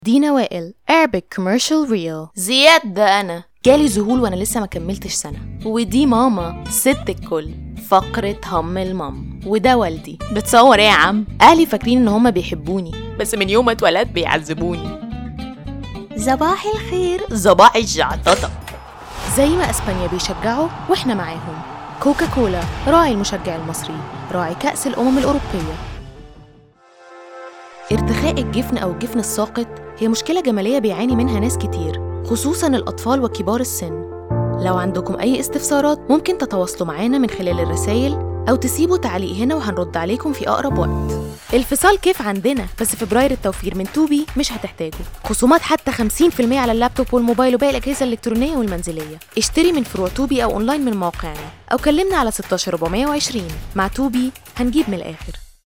دينا وائل Arabic Commercial Reel زياد ده أنا جالي ذهول وأنا لسه ما كملتش سنة ودي ماما ست الكل فقرة هم المام وده والدي بتصور ايه يا عم أهلي فاكرين إن هما بيحبوني بس من يوم ما اتولدت بيعذبوني صباح الخير صباح الجعططة زي ما أسبانيا بيشجعوا وإحنا معاهم كوكا كولا راعي المشجع المصري راعي كأس الأمم الأوروبية ارتخاء الجفن أو الجفن الساقط هي مشكلة جمالية بيعاني منها ناس كتير خصوصاً الأطفال وكبار السن لو عندكم أي استفسارات ممكن تتواصلوا معانا من خلال الرسائل أو تسيبوا تعليق هنا وهنرد عليكم في أقرب وقت الفصال كيف عندنا بس فبراير التوفير من توبي مش هتحتاجوا خصومات حتى 50% على اللابتوب والموبايل وباقي الأجهزة الإلكترونية والمنزلية اشتري من فروع توبي أو أونلاين من مواقعنا أو كلمنا على 16420 مع توبي هنجيب من الآخر